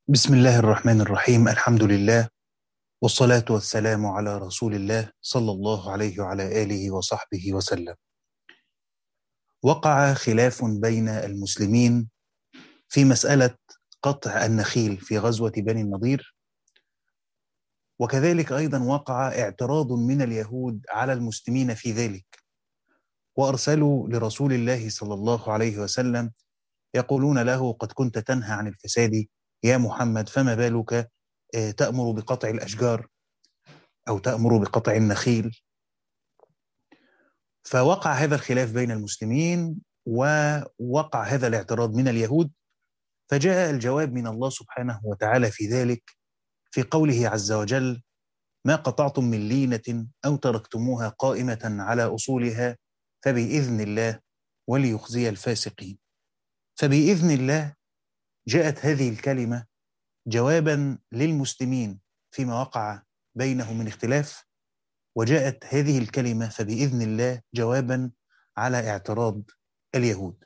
بسم الله الرحمن الرحيم الحمد لله والصلاة والسلام على رسول الله صلى الله عليه وعلى آله وصحبه وسلم وقع خلاف بين المسلمين في مسألة قطع النخيل في غزوة بني النضير وكذلك أيضا وقع اعتراض من اليهود على المسلمين في ذلك وأرسلوا لرسول الله صلى الله عليه وسلم يقولون له قد كنت تنهى عن الفساد يا محمد فما بالك تأمر بقطع الأشجار أو تأمر بقطع النخيل فوقع هذا الخلاف بين المسلمين ووقع هذا الاعتراض من اليهود فجاء الجواب من الله سبحانه وتعالى في ذلك في قوله عز وجل ما قطعتم من لينة أو تركتموها قائمة على أصولها فبإذن الله وليخزي الفاسقين فبإذن الله جاءت هذه الكلمة جوابا للمسلمين فيما وقع بينهم من اختلاف وجاءت هذه الكلمة فبإذن الله جوابا على اعتراض اليهود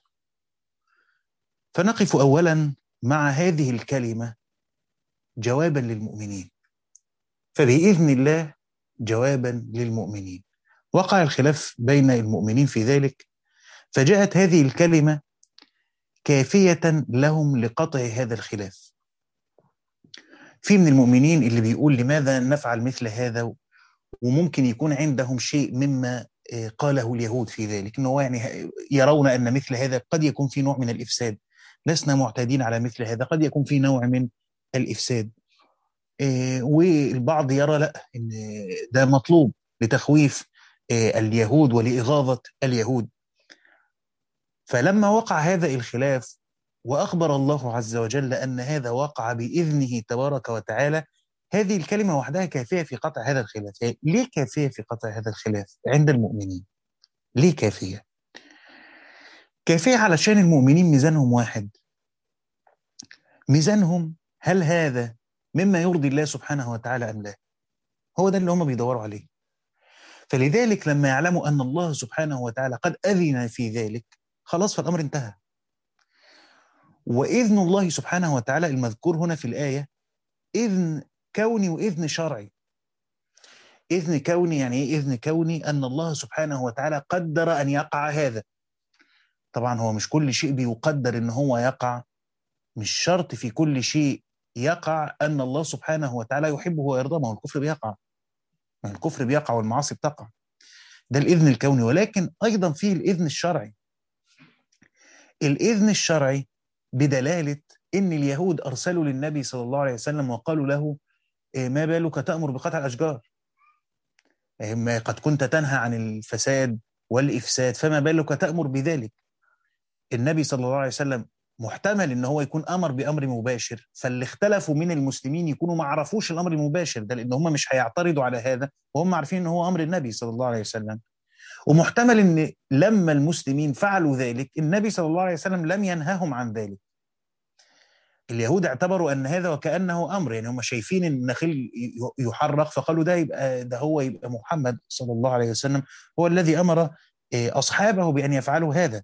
فنقف أولا مع هذه الكلمة جوابا للمؤمنين فبإذن الله جوابا للمؤمنين وقع الخلاف بين المؤمنين في ذلك فجاءت هذه الكلمة كافية لهم لقطع هذا الخلاف في من المؤمنين اللي بيقول لماذا نفعل مثل هذا وممكن يكون عندهم شيء مما قاله اليهود في ذلك انه يعني يرون ان مثل هذا قد يكون في نوع من الافساد لسنا معتادين على مثل هذا قد يكون في نوع من الافساد والبعض يرى لا ان ده مطلوب لتخويف اليهود ولاغاظه اليهود فلما وقع هذا الخلاف واخبر الله عز وجل ان هذا وقع باذنه تبارك وتعالى هذه الكلمه وحدها كافيه في قطع هذا الخلاف يعني ليه كافيه في قطع هذا الخلاف عند المؤمنين ليه كافيه كافيه علشان المؤمنين ميزانهم واحد ميزانهم هل هذا مما يرضي الله سبحانه وتعالى ام لا هو ده اللي هم بيدوروا عليه فلذلك لما يعلموا ان الله سبحانه وتعالى قد اذن في ذلك خلاص فالامر انتهى واذن الله سبحانه وتعالى المذكور هنا في الايه اذن كوني واذن شرعي اذن كوني يعني ايه اذن كوني ان الله سبحانه وتعالى قدر ان يقع هذا طبعا هو مش كل شيء بيقدر ان هو يقع مش شرط في كل شيء يقع ان الله سبحانه وتعالى يحبه ويرضاه ما هو الكفر بيقع ما الكفر بيقع والمعاصي بتقع ده الاذن الكوني ولكن ايضا فيه الاذن الشرعي الاذن الشرعي بدلاله ان اليهود ارسلوا للنبي صلى الله عليه وسلم وقالوا له ما بالك تامر بقطع الاشجار ما قد كنت تنهى عن الفساد والافساد فما بالك تامر بذلك النبي صلى الله عليه وسلم محتمل ان هو يكون امر بامر مباشر فاللي اختلفوا من المسلمين يكونوا ما عرفوش الامر المباشر ده لان هم مش هيعترضوا على هذا وهم عارفين ان هو امر النبي صلى الله عليه وسلم ومحتمل ان لما المسلمين فعلوا ذلك النبي صلى الله عليه وسلم لم ينههم عن ذلك اليهود اعتبروا ان هذا وكانه امر يعني هم شايفين ان النخيل يحرق فقالوا ده يبقى ده هو يبقى محمد صلى الله عليه وسلم هو الذي امر اصحابه بان يفعلوا هذا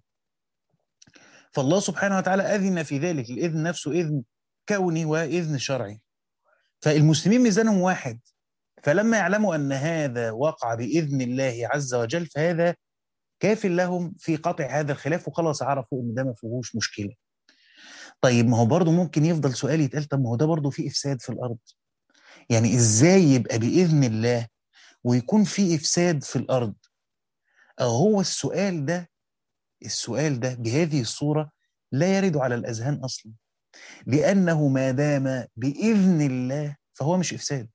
فالله سبحانه وتعالى اذن في ذلك الاذن نفسه اذن كوني واذن شرعي فالمسلمين ميزانهم واحد فلما يعلموا ان هذا وقع باذن الله عز وجل فهذا كاف لهم في قطع هذا الخلاف وخلاص عرفوا ان ده ما فيهوش مشكله. طيب ما هو برضه ممكن يفضل سؤال يتقال طب ما هو ده برضه في افساد في الارض. يعني ازاي يبقى باذن الله ويكون في افساد في الارض؟ أو هو السؤال ده السؤال ده بهذه الصوره لا يرد على الاذهان اصلا. لانه ما دام باذن الله فهو مش افساد.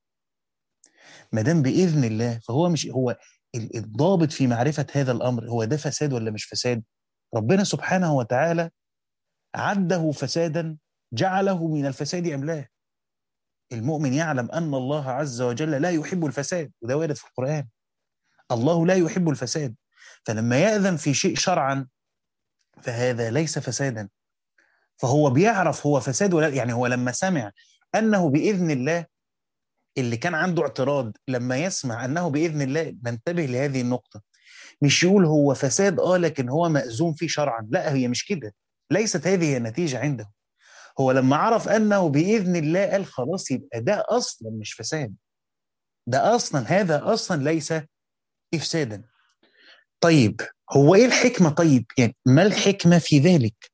ما دام باذن الله فهو مش هو الضابط في معرفه هذا الامر هو ده فساد ولا مش فساد ربنا سبحانه وتعالى عده فسادا جعله من الفساد ام لا المؤمن يعلم ان الله عز وجل لا يحب الفساد وده وارد في القران الله لا يحب الفساد فلما ياذن في شيء شرعا فهذا ليس فسادا فهو بيعرف هو فساد ولا يعني هو لما سمع انه باذن الله اللي كان عنده اعتراض لما يسمع انه باذن الله ننتبه لهذه النقطه مش يقول هو فساد اه لكن هو مأذون فيه شرعا لا هي مش كده ليست هذه هي النتيجه عنده هو لما عرف انه باذن الله قال خلاص يبقى ده اصلا مش فساد ده اصلا هذا اصلا ليس افسادا طيب هو ايه الحكمه طيب يعني ما الحكمه في ذلك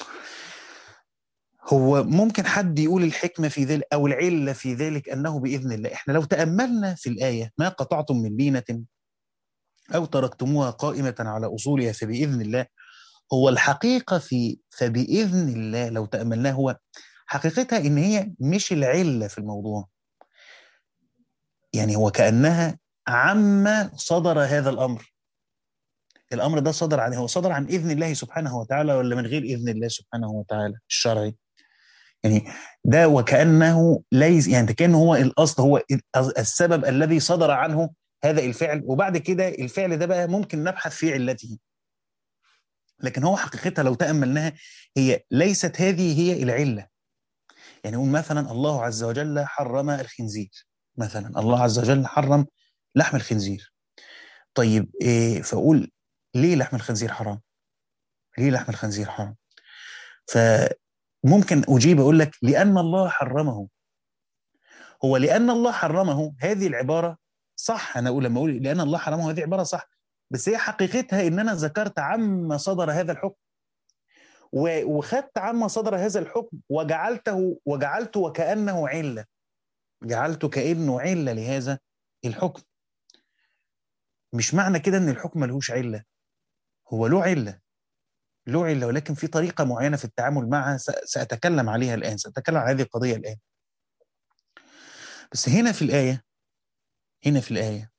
هو ممكن حد يقول الحكمه في ذلك او العله في ذلك انه باذن الله احنا لو تاملنا في الايه ما قطعتم من لينه او تركتموها قائمه على اصولها فباذن الله هو الحقيقه في فباذن الله لو تاملناه هو حقيقتها ان هي مش العله في الموضوع يعني هو كانها عما صدر هذا الامر الامر ده صدر عن هو صدر عن اذن الله سبحانه وتعالى ولا من غير اذن الله سبحانه وتعالى الشرعي يعني ده وكانه ليس يعني كانه هو الاصل هو السبب الذي صدر عنه هذا الفعل وبعد كده الفعل ده بقى ممكن نبحث في علته لكن هو حقيقتها لو تاملناها هي ليست هذه هي العله يعني نقول مثلا الله عز وجل حرم الخنزير مثلا الله عز وجل حرم لحم الخنزير طيب إيه فاقول ليه لحم الخنزير حرام ليه لحم الخنزير حرام فممكن اجيب اقول لك لان الله حرمه هو لان الله حرمه هذه العباره صح انا اقول لما اقول لان الله حرمه هذه عباره صح بس هي حقيقتها ان انا ذكرت عما صدر هذا الحكم وخدت عما صدر هذا الحكم وجعلته وجعلته وكانه عله جعلته كانه عله لهذا الحكم مش معنى كده ان الحكم ملهوش عله هو له عله له عله ولكن في طريقه معينه في التعامل معها ساتكلم عليها الان ساتكلم عن هذه القضيه الان بس هنا في الايه هنا في الايه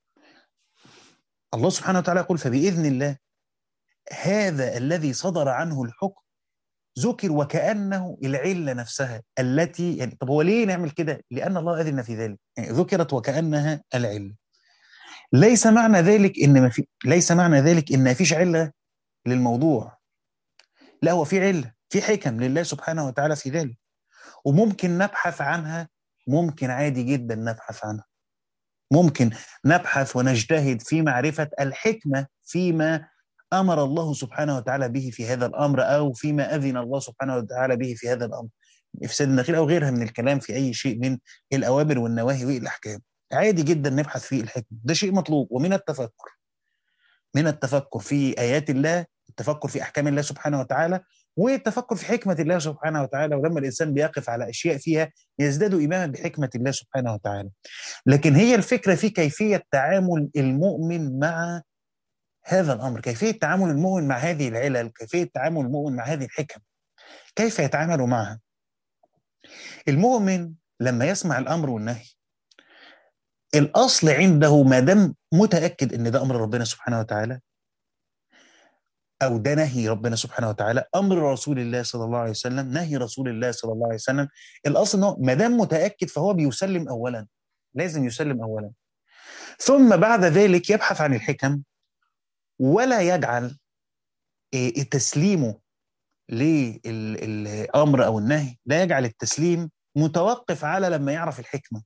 الله سبحانه وتعالى يقول فباذن الله هذا الذي صدر عنه الحكم ذكر وكانه العله نفسها التي يعني طب هو ليه نعمل كده؟ لان الله اذن في ذلك يعني ذكرت وكانها العله ليس معنى ذلك ان ما في ليس معنى ذلك ان ما فيش عله للموضوع لا هو في عله في حكم لله سبحانه وتعالى في ذلك وممكن نبحث عنها ممكن عادي جدا نبحث عنها ممكن نبحث ونجتهد في معرفه الحكمه فيما امر الله سبحانه وتعالى به في هذا الامر او فيما اذن الله سبحانه وتعالى به في هذا الامر افساد النخيل او غيرها من الكلام في اي شيء من الاوامر والنواهي والاحكام عادي جدا نبحث في الحكمه ده شيء مطلوب ومن التفكر من التفكر في ايات الله التفكر في احكام الله سبحانه وتعالى والتفكر في حكمه الله سبحانه وتعالى ولما الانسان بيقف على اشياء فيها يزداد ايمانا بحكمه الله سبحانه وتعالى لكن هي الفكره في كيفيه تعامل المؤمن مع هذا الامر كيفيه تعامل المؤمن مع هذه العلل كيفيه تعامل المؤمن مع هذه الحكم كيف يتعامل معها المؤمن لما يسمع الامر والنهي الاصل عنده ما دام متاكد ان ده امر ربنا سبحانه وتعالى او ده نهي ربنا سبحانه وتعالى امر رسول الله صلى الله عليه وسلم نهي رسول الله صلى الله عليه وسلم الاصل انه ما دام متاكد فهو بيسلم اولا لازم يسلم اولا ثم بعد ذلك يبحث عن الحكم ولا يجعل تسليمه للامر او النهي لا يجعل التسليم متوقف على لما يعرف الحكمه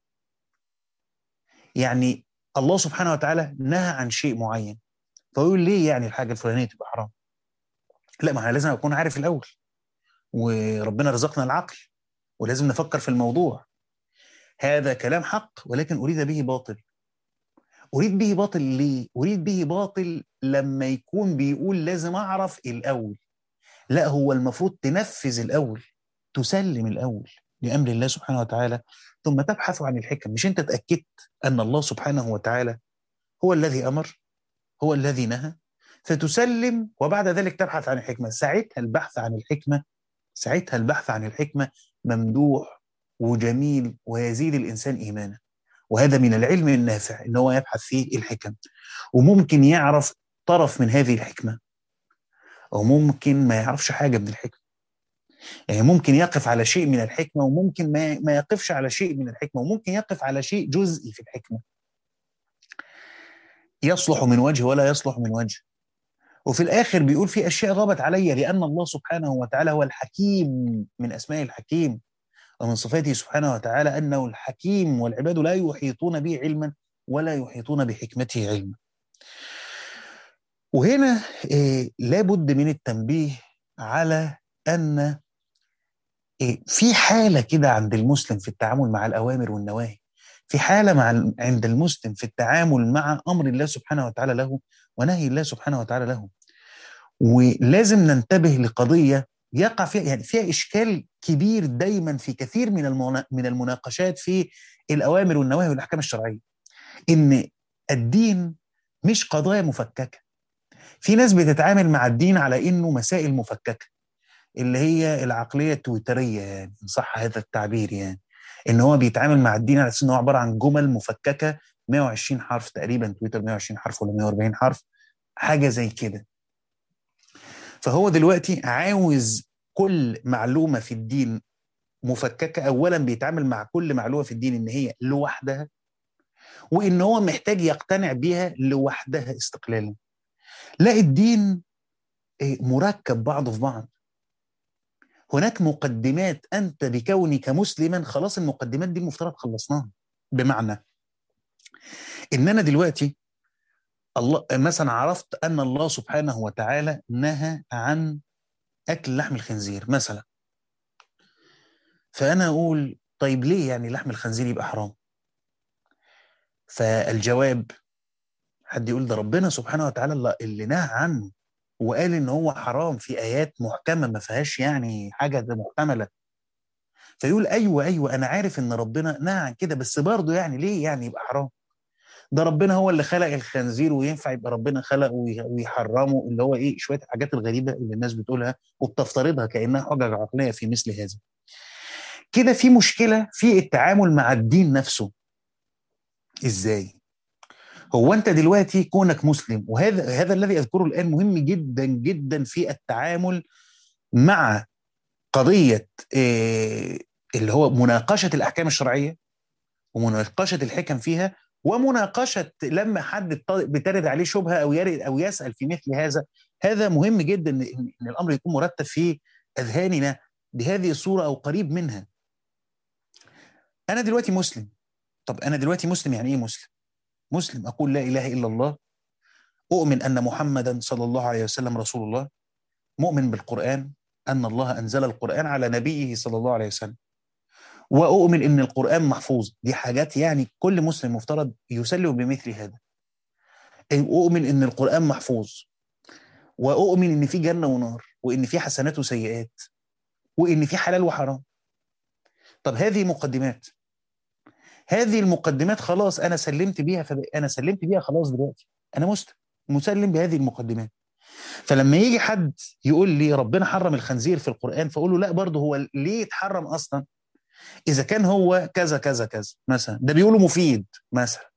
يعني الله سبحانه وتعالى نهى عن شيء معين فيقول ليه يعني الحاجه الفلانيه تبقى حرام لا ما انا لازم اكون عارف الاول وربنا رزقنا العقل ولازم نفكر في الموضوع هذا كلام حق ولكن اريد به باطل اريد به باطل ليه اريد به باطل لما يكون بيقول لازم اعرف الاول لا هو المفروض تنفذ الاول تسلم الاول لامر الله سبحانه وتعالى ثم تبحث عن الحكم مش انت اتاكدت ان الله سبحانه وتعالى هو الذي امر هو الذي نهى فتسلم وبعد ذلك تبحث عن الحكمه ساعتها البحث عن الحكمه ساعتها البحث عن الحكمه ممدوح وجميل ويزيد الانسان ايمانا وهذا من العلم النافع ان هو يبحث فيه الحكم وممكن يعرف طرف من هذه الحكمه او ممكن ما يعرفش حاجه من الحكمه يعني ممكن يقف على شيء من الحكمه وممكن ما ما يقفش على شيء من الحكمه وممكن يقف على شيء جزئي في الحكمه يصلح من وجه ولا يصلح من وجه وفي الاخر بيقول في اشياء غابت علي لان الله سبحانه وتعالى هو الحكيم من اسماء الحكيم ومن صفاته سبحانه وتعالى انه الحكيم والعباد لا يحيطون به علما ولا يحيطون بحكمته علما. وهنا إيه لابد من التنبيه على ان إيه في حاله كده عند المسلم في التعامل مع الاوامر والنواهي في حاله مع عند المسلم في التعامل مع امر الله سبحانه وتعالى له ونهي الله سبحانه وتعالى له ولازم ننتبه لقضيه يقع فيها يعني فيها اشكال كبير دايما في كثير من من المناقشات في الاوامر والنواهي والاحكام الشرعيه ان الدين مش قضايا مفككه في ناس بتتعامل مع الدين على انه مسائل مفككه اللي هي العقليه التويتريه يعني صح هذا التعبير يعني ان هو بيتعامل مع الدين على اساس ان هو عباره عن جمل مفككه 120 حرف تقريبا تويتر 120 حرف ولا 140 حرف حاجه زي كده فهو دلوقتي عاوز كل معلومه في الدين مفككه اولا بيتعامل مع كل معلومه في الدين ان هي لوحدها وان هو محتاج يقتنع بيها لوحدها استقلالا لا الدين مركب بعضه في بعض هناك مقدمات انت بكونك مسلما خلاص المقدمات دي المفترض خلصناها بمعنى ان انا دلوقتي الله مثلا عرفت ان الله سبحانه وتعالى نهى عن اكل لحم الخنزير مثلا فانا اقول طيب ليه يعني لحم الخنزير يبقى حرام فالجواب حد يقول ده ربنا سبحانه وتعالى اللي نهى عنه وقال ان هو حرام في ايات محكمه ما فيهاش يعني حاجه ده محتمله فيقول ايوه ايوه انا عارف ان ربنا نهى عن كده بس برضه يعني ليه يعني يبقى حرام ده ربنا هو اللي خلق الخنزير وينفع يبقى ربنا خلقه ويحرمه اللي هو ايه شويه الحاجات الغريبه اللي الناس بتقولها وبتفترضها كانها حجج عقليه في مثل هذا. كده في مشكله في التعامل مع الدين نفسه. ازاي؟ هو انت دلوقتي كونك مسلم وهذا هذا الذي اذكره الان مهم جدا جدا في التعامل مع قضيه إيه اللي هو مناقشه الاحكام الشرعيه ومناقشه الحكم فيها ومناقشه لما حد بترد عليه شبهه او يرد او يسال في مثل هذا هذا مهم جدا ان الامر يكون مرتب في اذهاننا بهذه الصوره او قريب منها. انا دلوقتي مسلم. طب انا دلوقتي مسلم يعني ايه مسلم؟ مسلم اقول لا اله الا الله اؤمن ان محمدا صلى الله عليه وسلم رسول الله مؤمن بالقران ان الله انزل القران على نبيه صلى الله عليه وسلم واؤمن ان القران محفوظ دي حاجات يعني كل مسلم مفترض يسلم بمثل هذا اؤمن ان القران محفوظ واؤمن ان في جنه ونار وان في حسنات وسيئات وان في حلال وحرام طب هذه مقدمات هذه المقدمات خلاص انا سلمت بيها فب... انا سلمت بيها خلاص دلوقتي انا مسلم مسلم بهذه المقدمات فلما يجي حد يقول لي ربنا حرم الخنزير في القران فاقول له لا برضه هو ليه اتحرم اصلا اذا كان هو كذا كذا كذا مثلا ده بيقولوا مفيد مثلا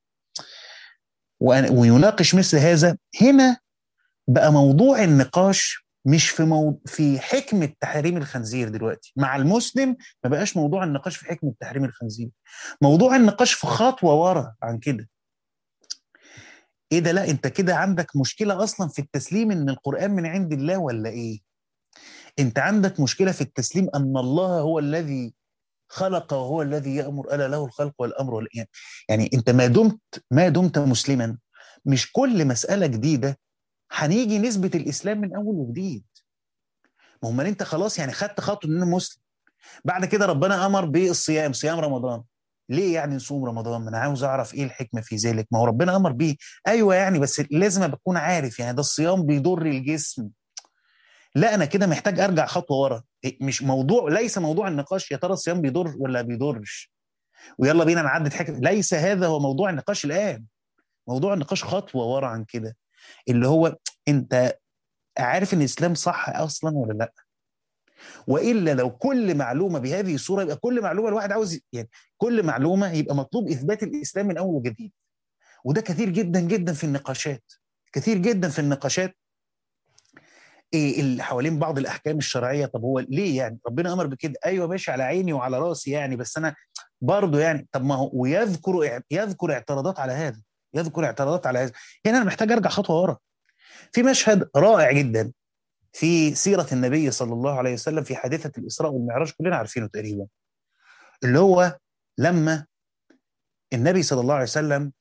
ويناقش مثل هذا هنا بقى موضوع النقاش مش في مو... في حكمة تحريم الخنزير دلوقتي مع المسلم ما بقاش موضوع النقاش في حكمة تحريم الخنزير موضوع النقاش في خطوة ورا عن كده ايه ده لا انت كده عندك مشكلة اصلا في التسليم ان القرآن من عند الله ولا ايه انت عندك مشكلة في التسليم ان الله هو الذي خلق وهو الذي يأمر ألا له الخلق والأمر ولا يعني, يعني أنت ما دمت ما دمت مسلما مش كل مسألة جديدة هنيجي نثبت الإسلام من أول وجديد ما هم أنت خلاص يعني خدت خطوة إن مسلم بعد كده ربنا أمر بالصيام صيام رمضان ليه يعني نصوم رمضان؟ ما انا عاوز اعرف ايه الحكمه في ذلك، ما هو ربنا امر بيه، ايوه يعني بس لازم ابقى اكون عارف يعني ده الصيام بيضر الجسم. لا انا كده محتاج ارجع خطوه ورا، مش موضوع ليس موضوع النقاش يا ترى الصيام بيضر ولا بيضرش ويلا بينا نعدد حكمه ليس هذا هو موضوع النقاش الان موضوع النقاش خطوه ورا عن كده اللي هو انت عارف ان الاسلام صح اصلا ولا لا والا لو كل معلومه بهذه الصوره يبقى كل معلومه الواحد عاوز يعني كل معلومه يبقى مطلوب اثبات الاسلام من اول وجديد وده كثير جدا جدا في النقاشات كثير جدا في النقاشات إيه اللي حوالين بعض الاحكام الشرعيه طب هو ليه يعني ربنا امر بكده ايوه ماشي على عيني وعلى راسي يعني بس انا برضه يعني طب ما هو ويذكر يذكر اعتراضات على هذا يذكر اعتراضات على هذا هنا انا محتاج ارجع خطوه ورا في مشهد رائع جدا في سيره النبي صلى الله عليه وسلم في حادثه الاسراء والمعراج كلنا عارفينه تقريبا اللي هو لما النبي صلى الله عليه وسلم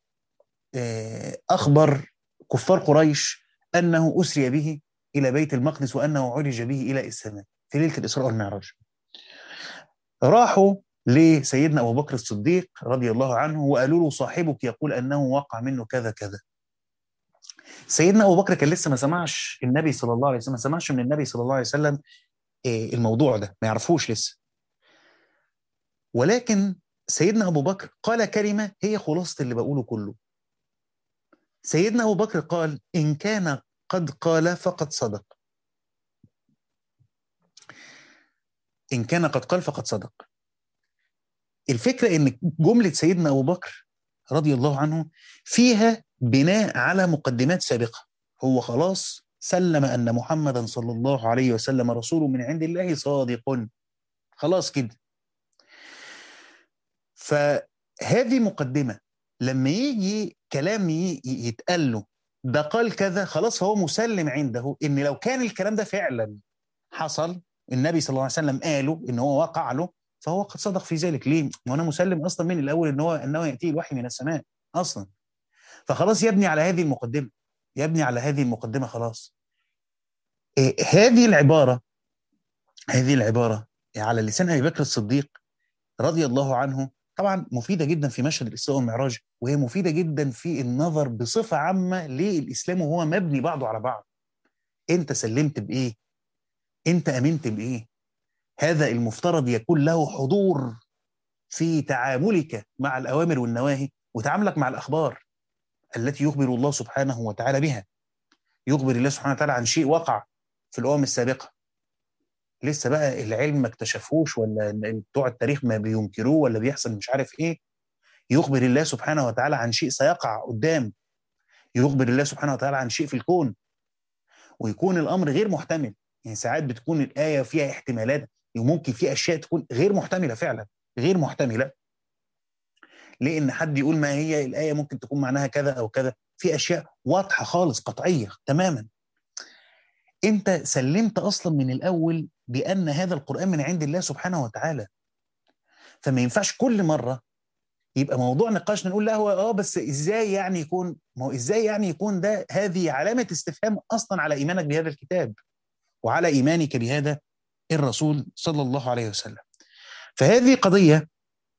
اخبر كفار قريش انه اسري به الى بيت المقدس وانه عرج به الى السماء في ليله الاسراء والمعراج. راحوا لسيدنا ابو بكر الصديق رضي الله عنه وقالوا له صاحبك يقول انه وقع منه كذا كذا سيدنا ابو بكر كان لسه ما سمعش النبي صلى الله عليه وسلم ما سمعش من النبي صلى الله عليه وسلم الموضوع ده ما يعرفوش لسه ولكن سيدنا ابو بكر قال كلمه هي خلاصه اللي بقوله كله سيدنا ابو بكر قال ان كان قد قال فقد صدق ان كان قد قال فقد صدق الفكره ان جمله سيدنا ابو بكر رضي الله عنه فيها بناء على مقدمات سابقه هو خلاص سلم ان محمدا صلى الله عليه وسلم رسول من عند الله صادق خلاص كده فهذه مقدمه لما يجي كلام يتقال له ده قال كذا خلاص هو مسلم عنده ان لو كان الكلام ده فعلا حصل النبي صلى الله عليه وسلم قاله ان هو وقع له فهو قد صدق في ذلك ليه؟ وانا مسلم اصلا من الاول ان هو انه ياتيه الوحي من السماء اصلا فخلاص يبني على هذه المقدمه يبني على هذه المقدمه خلاص إيه هذه العباره هذه العباره على لسان ابي بكر الصديق رضي الله عنه طبعا مفيده جدا في مشهد الاسراء والمعراج وهي مفيده جدا في النظر بصفه عامه للاسلام وهو مبني بعضه على بعض انت سلمت بايه انت امنت بايه هذا المفترض يكون له حضور في تعاملك مع الاوامر والنواهي وتعاملك مع الاخبار التي يخبر الله سبحانه وتعالى بها يخبر الله سبحانه وتعالى عن شيء وقع في الامم السابقه لسه بقى العلم ما اكتشفوش ولا بتوع التاريخ ما بينكروه ولا بيحصل مش عارف ايه يخبر الله سبحانه وتعالى عن شيء سيقع قدام يخبر الله سبحانه وتعالى عن شيء في الكون ويكون الامر غير محتمل يعني ساعات بتكون الايه فيها احتمالات وممكن في اشياء تكون غير محتمله فعلا غير محتمله لان حد يقول ما هي الايه ممكن تكون معناها كذا او كذا في اشياء واضحه خالص قطعيه تماما انت سلمت اصلا من الاول بان هذا القران من عند الله سبحانه وتعالى فما ينفعش كل مره يبقى موضوع نقاشنا نقول لا هو اه بس ازاي يعني يكون ما هو ازاي يعني يكون ده هذه علامه استفهام اصلا على ايمانك بهذا الكتاب وعلى ايمانك بهذا الرسول صلى الله عليه وسلم فهذه قضيه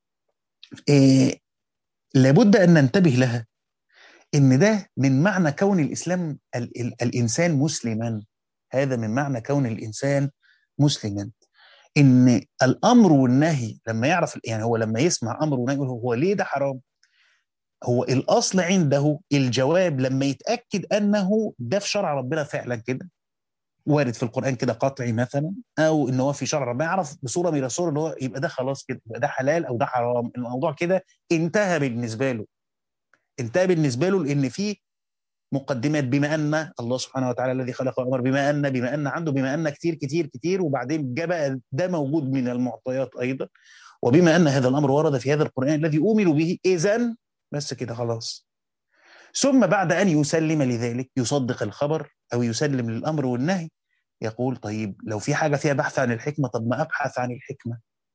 إيه لابد ان ننتبه لها ان ده من معنى كون الاسلام ال ال الانسان مسلما هذا من معنى كون الانسان مسلما ان الامر والنهي لما يعرف يعني هو لما يسمع امر ونهي هو ليه ده حرام هو الاصل عنده الجواب لما يتاكد انه ده في شرع ربنا فعلا كده وارد في القران كده قطعي مثلا او ان هو في شرع ربنا يعرف بصوره من الصور ان هو يبقى ده خلاص كده يبقى ده حلال او ده حرام الموضوع كده انتهى بالنسبه له انتهى بالنسبه له لان في مقدمات بما ان الله سبحانه وتعالى الذي خلق وامر بما ان بما ان عنده بما ان كتير كتير كتير وبعدين جاء بقى ده موجود من المعطيات ايضا وبما ان هذا الامر ورد في هذا القران الذي امروا به اذا بس كده خلاص ثم بعد ان يسلم لذلك يصدق الخبر او يسلم للامر والنهي يقول طيب لو في حاجه فيها بحث عن الحكمه طب ما ابحث عن الحكمه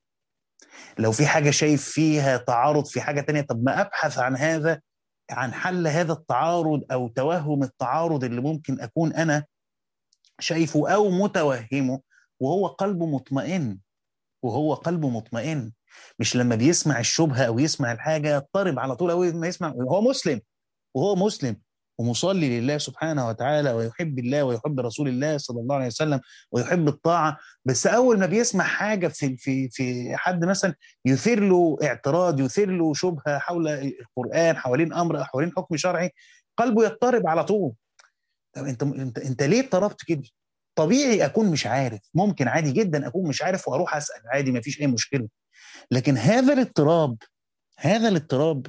لو في حاجه شايف فيها تعارض في حاجه تانية طب ما ابحث عن هذا عن حل هذا التعارض او توهم التعارض اللي ممكن اكون انا شايفه او متوهمه وهو قلبه مطمئن وهو قلبه مطمئن مش لما بيسمع الشبهه او يسمع الحاجه يضطرب على طول اول ما يسمع هو مسلم وهو مسلم ومصلي لله سبحانه وتعالى ويحب الله ويحب رسول الله صلى الله عليه وسلم ويحب الطاعه بس اول ما بيسمع حاجه في في في حد مثلا يثير له اعتراض يثير له شبهه حول القران حوالين امر حوالين حكم شرعي قلبه يضطرب على طول طب انت انت انت ليه اضطربت كده؟ طبيعي اكون مش عارف ممكن عادي جدا اكون مش عارف واروح اسال عادي ما فيش اي مشكله لكن هذا الاضطراب هذا الاضطراب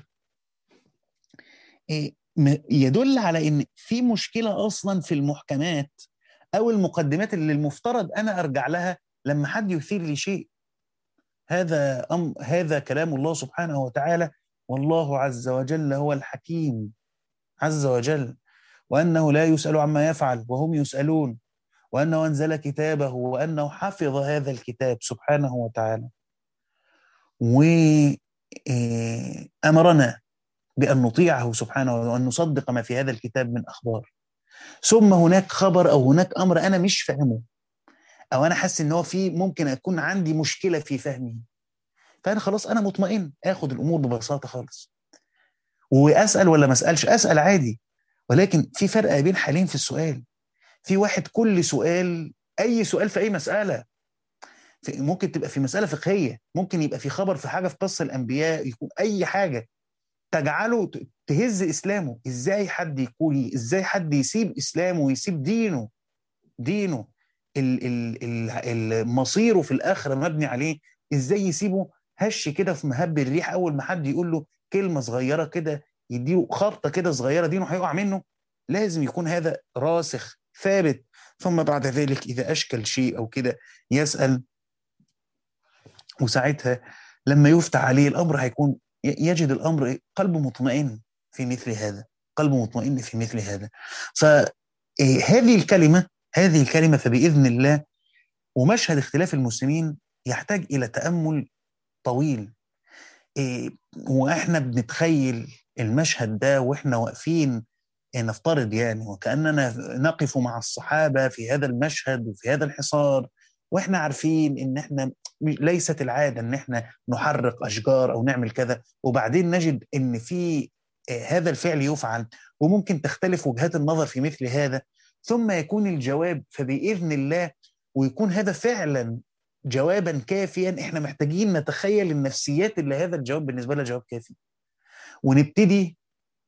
يدل على ان في مشكله اصلا في المحكمات او المقدمات اللي المفترض انا ارجع لها لما حد يثير لي شيء هذا أم هذا كلام الله سبحانه وتعالى والله عز وجل هو الحكيم عز وجل وانه لا يسال عما يفعل وهم يسالون وانه انزل كتابه وانه حفظ هذا الكتاب سبحانه وتعالى وامرنا بأن نطيعه سبحانه وأن نصدق ما في هذا الكتاب من أخبار ثم هناك خبر أو هناك أمر أنا مش فاهمه أو أنا حاسس إن هو في ممكن أكون عندي مشكلة في فهمه فانا خلاص انا مطمئن اخد الامور ببساطه خالص واسال ولا ما اسالش اسال عادي ولكن في فرق بين حالين في السؤال في واحد كل سؤال اي سؤال في اي مساله في ممكن تبقى في مساله فقهيه ممكن يبقى في خبر في حاجه في قصه الانبياء يكون اي حاجه تجعله تهز اسلامه ازاي حد يكون ازاي حد يسيب اسلامه ويسيب دينه دينه المصيره في الاخره مبني عليه ازاي يسيبه هش كده في مهب الريح اول ما حد يقول له كلمه صغيره كده يديله خبطه كده صغيره دينه هيقع منه لازم يكون هذا راسخ ثابت ثم بعد ذلك اذا اشكل شيء او كده يسال وساعتها لما يفتح عليه الامر هيكون يجد الامر قلبه مطمئن في مثل هذا قلبه مطمئن في مثل هذا فهذه الكلمه هذه الكلمه فباذن الله ومشهد اختلاف المسلمين يحتاج الى تامل طويل واحنا بنتخيل المشهد ده واحنا واقفين نفترض يعني وكاننا نقف مع الصحابه في هذا المشهد وفي هذا الحصار واحنا عارفين ان احنا ليست العاده ان احنا نحرق اشجار او نعمل كذا وبعدين نجد ان في هذا الفعل يفعل وممكن تختلف وجهات النظر في مثل هذا ثم يكون الجواب فباذن الله ويكون هذا فعلا جوابا كافيا احنا محتاجين نتخيل النفسيات اللي هذا الجواب بالنسبه لها جواب كافي ونبتدي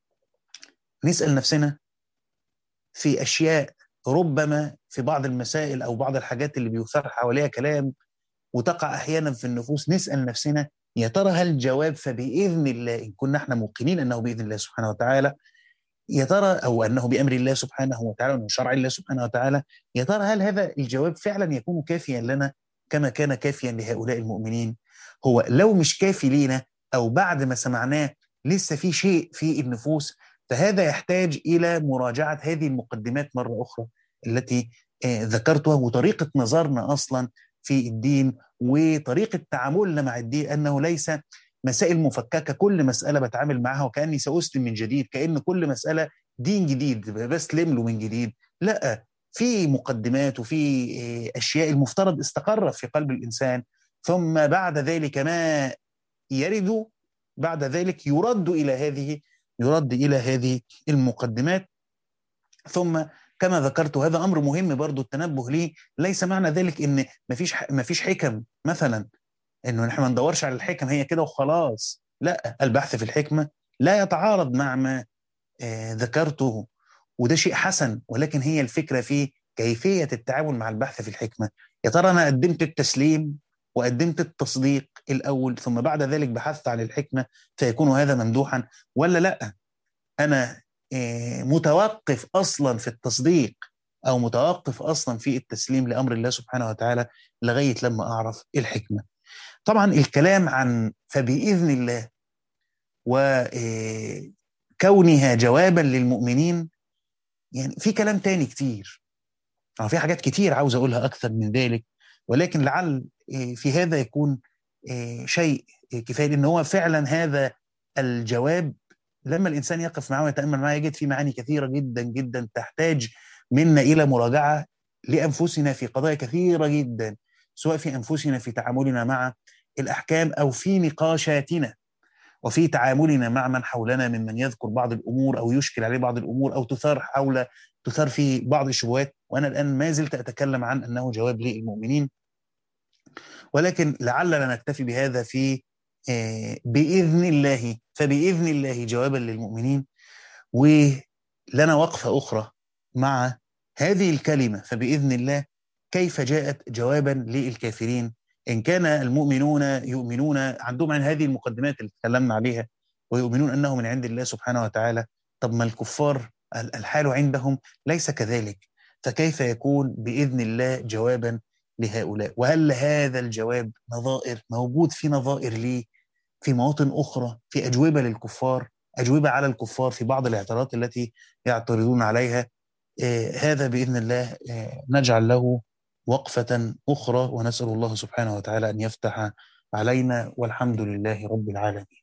نسال نفسنا في اشياء ربما في بعض المسائل او بعض الحاجات اللي بيثار حواليها كلام وتقع احيانا في النفوس نسال نفسنا يا ترى هل الجواب فباذن الله ان كنا احنا موقنين انه باذن الله سبحانه وتعالى يا ترى او انه بامر الله سبحانه وتعالى وانه شرع الله سبحانه وتعالى يا ترى هل هذا الجواب فعلا يكون كافيا لنا كما كان كافيا لهؤلاء المؤمنين هو لو مش كافي لينا او بعد ما سمعناه لسه في شيء في النفوس فهذا يحتاج الى مراجعه هذه المقدمات مره اخرى التي ذكرتها وطريقه نظرنا اصلا في الدين وطريقه تعاملنا مع الدين انه ليس مسائل مفككه كل مساله بتعامل معها وكاني ساسلم من جديد كان كل مساله دين جديد بسلم له من جديد لا في مقدمات وفي اشياء المفترض استقرت في قلب الانسان ثم بعد ذلك ما يرد بعد ذلك يرد الى هذه يرد الى هذه المقدمات ثم كما ذكرت هذا امر مهم برضو التنبه ليه ليس معنى ذلك ان مفيش مفيش حكم مثلا انه نحن ما ندورش على الحكم هي كده وخلاص لا البحث في الحكمه لا يتعارض مع ما ذكرته وده شيء حسن ولكن هي الفكره في كيفيه التعامل مع البحث في الحكمه يا ترى انا قدمت التسليم وقدمت التصديق الاول ثم بعد ذلك بحثت عن الحكمه فيكون هذا ممدوحا ولا لا انا متوقف اصلا في التصديق او متوقف اصلا في التسليم لامر الله سبحانه وتعالى لغايه لما اعرف الحكمه طبعا الكلام عن فباذن الله وكونها جوابا للمؤمنين يعني في كلام تاني كتير في حاجات كتير عاوز اقولها اكثر من ذلك ولكن لعل في هذا يكون شيء كفايه ان هو فعلا هذا الجواب لما الانسان يقف معه ويتامل معه يجد في معاني كثيره جدا جدا تحتاج منا الى مراجعه لانفسنا في قضايا كثيره جدا سواء في انفسنا في تعاملنا مع الاحكام او في نقاشاتنا وفي تعاملنا مع من حولنا ممن يذكر بعض الامور او يشكل عليه بعض الامور او تثار حول تثار في بعض الشبهات وانا الان ما زلت اتكلم عن انه جواب للمؤمنين ولكن لعلنا نكتفي بهذا في باذن الله فباذن الله جوابا للمؤمنين ولنا وقفه اخرى مع هذه الكلمه فباذن الله كيف جاءت جوابا للكافرين ان كان المؤمنون يؤمنون عندهم عن هذه المقدمات اللي تكلمنا عليها ويؤمنون انه من عند الله سبحانه وتعالى طب ما الكفار الحال عندهم ليس كذلك فكيف يكون باذن الله جوابا لهؤلاء وهل هذا الجواب نظائر موجود في نظائر ليه في مواطن اخرى في اجوبه للكفار اجوبه على الكفار في بعض الاعتراضات التي يعترضون عليها آه هذا باذن الله آه نجعل له وقفه اخرى ونسال الله سبحانه وتعالى ان يفتح علينا والحمد لله رب العالمين